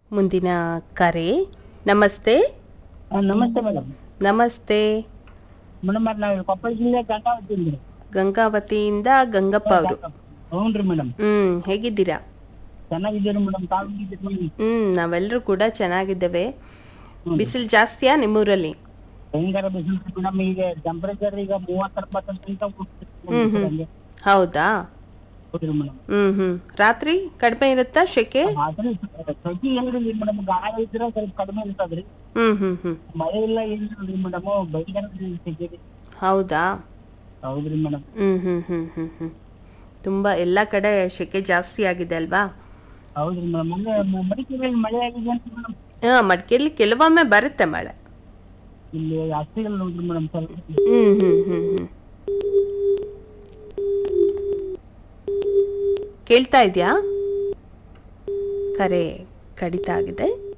ಮುಂದಿನ ಕರೆ ನಮಸ್ತೆ ಆ, ನಮಸ್ತೆ ಮೇಡಮ್ ನಮಸ್ತೆ ಮೇಡಮ್ ನಾವು ಕೊಪ್ಪಳ ಜಿಲ್ಲೆ ಗಂಗಾವತಿಯಿಂದ ಗಂಗಾವತಿಯಿಂದ ಗಂಗಪ್ಪ ಅವರು ಹ್ಞೂ ರೀ ಮೇಡಮ್ ಹ್ಮ್ ಹೇಗಿದ್ದೀರಾ ಚೆನ್ನಾಗಿದ್ದೀರಿ ಮೇಡಮ್ ತಾವು ಹೇಗಿದ್ದೀರಿ ಮೇಡಮ್ ಹ್ಮ್ ನಾವೆಲ್ಲರೂ ಕೂಡ ಚೆನ್ನಾಗಿದ್ದೇವೆ ಬಿಸಿಲು ಜಾಸ್ತಿಯಾ ನಿಮ್ಮೂರಲ್ಲಿ ಭಯಂಕರ ಬಿಸಿಲು ಮೇಡಮ್ ಈಗ ಟೆಂಪರೇಚರ್ ಈಗ ಮೂವತ್ತರ ತನಕ ಹೋಗ್ತಿದೆ. ಹೌದಾ ಹೌದ್ರಿ ಮೇಡಮ್ ಹ್ಮ್ ಹ್ಮ್ ರಾತ್ರಿ ಕಡಿಮೆ ಇರುತ್ತಾ ಶೆಕೆ ಆದ್ರೆ ಸತಿ ಏನಿಲ್ಲ ಮೇಡಮ್ ಗಾಳಿ ಇದ್ರೆ ಸ್ವಲ್ಪ ಕಡಿಮೆ ಇರ್ತದ್ರಿ ಹ್ಮ್ ಹ್ಮ್ ಹ್ಮ್ ಮಳೆ ಇಲ್ಲ ಏನಿಲ್ರಿ ಮೇಡಮ್ ಭಯಂಕರ ಸಿಗ್ತೈತಿ ಹೌದಾ ಹೌದ್ರಿ ಮೇಡಮ್ ಹ್ಮ್ ಹ್ಮ್ ಹ್ಮ್ ಹ್ಮ್ ಹ್ಮ್ ತುಂಬಾ ಎಲ್ಲ ಕಡೆ ಶೆಕೆ ಜಾಸ್ತಿ ಆಗಿದೆ ಅಲ್ವಾ ಹೌದ್ರಿ ಮೇಡಮ್ ಅಂದ್ರೆ ಮಡಿಕೇರಿಯಲ್ಲಿ ಮಳೆ ಆಗಿದೆ ಅಂತ ಮೇಡಮ್ ಹಾ ಮಡಿಕೇಲಿ ಕೆಲವೊಮ್ಮೆ ಬರುತ್ತೆ ಮಳೆ ಇಲ್ಲಿ ಅಷ್ಟೇ ಇಲ್ಲ ನೋಡ್ರಿ ಮೇಡಮ್ ಸ್ವಲ್ಪ ಹ್ಮ್ ಹ್ಮ್ ಹ್ಮ್ ಹ್ಮ್ ಕೇಳ್ತಾ ಇದೆಯಾ ಕರೆ ಕಡಿತ ಆಗಿದೆ